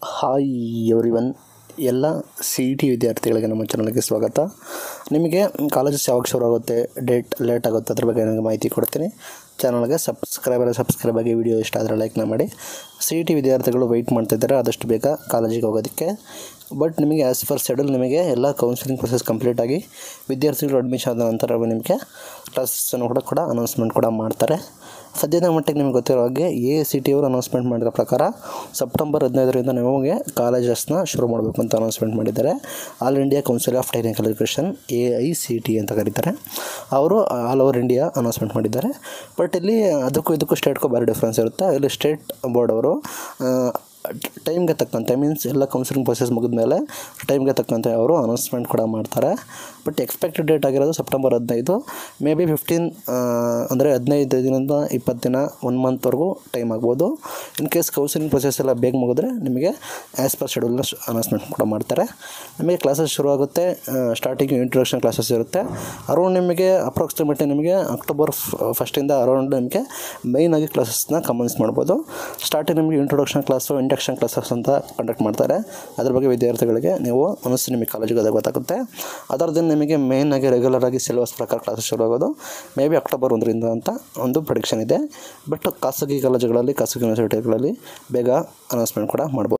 hi everyone ಎಲ್ಲ C E T ವಿದ್ಯಾರ್ಥಿಗಳಿಗೆ ನಮ್ಮ ಚಾನಲ್ಗೆ ಸ್ವಾಗತ ನಿಮಗೆ ಕಾಲೇಜಸ್ ಯಾವಾಗ ಶುರು ಆಗುತ್ತೆ ಡೇಟ್ ಲೇಟ್ ಆಗುತ್ತೆ ಅದ್ರ ಬಗ್ಗೆ ನನಗೆ ಮಾಹಿತಿ ಕೊಡ್ತೀನಿ ಚಾನಲ್ಗೆ ಸಬ್ಸ್ಕ್ರೈಬರ್ ಸಬ್ಸ್ಕ್ರೈಬ್ ಆಗಿ ವಿಡಿಯೋ ಇಷ್ಟ ಆದರೆ ಲೈಕ್ನ ಮಾಡಿ ಸಿ ಇ ಟಿ ವಿದ್ಯಾರ್ಥಿಗಳು ವೆಯ್ಟ್ ಮಾಡ್ತಿದ್ದಾರೆ ಆದಷ್ಟು ಬೇಗ ಕಾಲೇಜಿಗೆ ಹೋಗೋದಕ್ಕೆ ಬಟ್ ನಿಮಗೆ ಆ್ಯಸ್ ಪರ್ ಶೆಡ್ಯೂಲ್ ನಿಮಗೆ ಎಲ್ಲ ಕೌನ್ಸಿಲಿಂಗ್ ಪ್ರೊಸೆಸ್ ಕಂಪ್ಲೀಟ್ ಆಗಿ ವಿದ್ಯಾರ್ಥಿಗಳು ಅಡ್ಮಿಷನ್ ಆದ ನಂತರ ನಿಮಗೆ ಕ್ಲಾಸಸ್ಸನ್ನು ಕೂಡ ಕೂಡ ಅನೌನ್ಸ್ಮೆಂಟ್ ಕೂಡ ಮಾಡ್ತಾರೆ ಸದ್ಯದ ಮಟ್ಟಿಗೆ ನಿಮಗೆ ಗೊತ್ತಿರೋ ಹಾಗೆ ಎ ಸಿ ಟಿ ಅವರು ಅನೌನ್ಸ್ಮೆಂಟ್ ಮಾಡಿರೋ ಪ್ರಕಾರ ಸೆಪ್ಟೆಂಬರ್ ಹದಿನೈದರಿಂದ ನಿಮಗೆ ಕಾಲೇಜಸ್ನ ಶುರು ಮಾಡಬೇಕು ಅಂತ ಅನೌನ್ಸ್ಮೆಂಟ್ ಮಾಡಿದ್ದಾರೆ all India council of technical education A I C T ಅಂತ ಕರೀತಾರೆ ಅವರು ಆಲ್ ಓವರ್ ಇಂಡಿಯಾ ಅನೌನ್ಸ್ಮೆಂಟ್ ಮಾಡಿದ್ದಾರೆ ಬಟ್ ಇಲ್ಲಿ ಅದಕ್ಕೂ ಇದಕ್ಕೂ ಸ್ಟೇಟ್ಗೂ ಭಾರಿ ಡಿಫ್ರೆನ್ಸ್ ಇರುತ್ತೆ ಇಲ್ಲಿ ಸ್ಟೇಟ್ ಬೋರ್ಡ್ ಅವರು ಟೈಮ್ಗೆ ತಕ್ಕಂತೆ ಮೀನ್ಸ್ ಎಲ್ಲ ಕೌನ್ಸಿಲಿಂಗ್ ಪ್ರೊಸೆಸ್ ಮುಗಿದ್ಮೇಲೆ ಟೈಮ್ಗೆ ತಕ್ಕಂತೆ ಅವರು ಅನೌನ್ಸ್ಮೆಂಟ್ ಕೂಡ ಮಾಡ್ತಾರೆ ಬಟ್ ಎಕ್ಸ್ಪೆಕ್ಟೆಡ್ ಡೇಟ್ ಆಗಿರೋದು ಸೆಪ್ಟೆಂಬರ್ ಹದಿನೈದು ಮೇ ಬಿ ಫಿಫ್ಟೀನ್ ಅಂದರೆ ಹದಿನೈದು ದಿನದಿಂದ ಇಪ್ಪತ್ತು ದಿನ ಒನ್ ಮಂತ್ವರೆಗೂ ಟೈಮ್ ಆಗ್ಬೋದು ಇನ್ ಕೇಸ್ ಕೌನ್ಸಿಲಿಂಗ್ ಪ್ರೊಸೆಸ್ ಎಲ್ಲ ಬೇಗ ಮುಗಿದ್ರೆ ನಿಮಗೆ ಆ್ಯಸ್ ಪರ್ ಶೆಡ್ಯೂಲ್ನ ಅನೌನ್ಸ್ಮೆಂಟ್ ಕೂಡ ಮಾಡ್ತಾರೆ ನಿಮಗೆ ಕ್ಲಾಸಸ್ ಶುರು ಆಗುತ್ತೆ ಸ್ಟಾರ್ಟಿಂಗ್ ಇಂಟ್ರೊಡಕ್ಷನ್ ಕ್ಲಾಸಸ್ ಇರುತ್ತೆ ಅರೌಂಡ್ ನಿಮಗೆ ಅಪ್ರಾಕ್ಸಿಮೇಟ್ಲಿ ನಿಮಗೆ ಅಕ್ಟೋಬರ್ ಫಸ್ಟಿಂದ ಅರೌಂಡ್ ನಿಮಗೆ ಮೈನಾಗಿ ಕ್ಲಾಸಸ್ನ ಕಮೆನ್ಸ್ ಮಾಡ್ಬೋದು ಸ್ಟಾರ್ಟಿಂಗ್ ನಿಮಗೆ ಇಂಟ್ರೊಡಕ್ಷನ್ ಕ್ಲಾಸು ಇಂಡಕ್ಷನ್ ಕ್ಲಾಸಸ್ ಅಂತ ಕಂಡಕ್ಟ್ ಮಾಡ್ತಾರೆ ಅದ್ರ ಬಗ್ಗೆ ವಿದ್ಯಾರ್ಥಿಗಳಿಗೆ ನೀವು ಮನಸ್ಸು ನಿಮಗೆ ಕಾಲೇಜಿಗೆ ಹೋದಾಗ ಗೊತ್ತಾಗುತ್ತೆ ಅದರದ್ದು ನಿಮಗೆ ಮೇಯ್ನಾಗಿ ರೆಗ್ಯುಲರ್ ಆಗಿ ಸಿಲೆಬಸ್ ಪ್ರಕಾರ ಕ್ಲಾಸಸ್ ಶುರು ಆಗೋದು ಮೇ ಬಿ ಅಕ್ಟೋಬರ್ ಒಂದರಿಂದ ಅಂತ ಒಂದು ಪ್ರೊಡಿಕ್ಷನ್ ಇದೆ ಬಟ್ ಖಾಸಗಿ ಕಾಲೇಜುಗಳಲ್ಲಿ ಖಾಸಗಿ ಯೂನಿವರ್ಸಿಟಿಗಳಲ್ಲಿ ಬೇಗ ಅನೌನ್ಸ್ಮೆಂಟ್ ಕೂಡ ಮಾಡ್ಬೋದು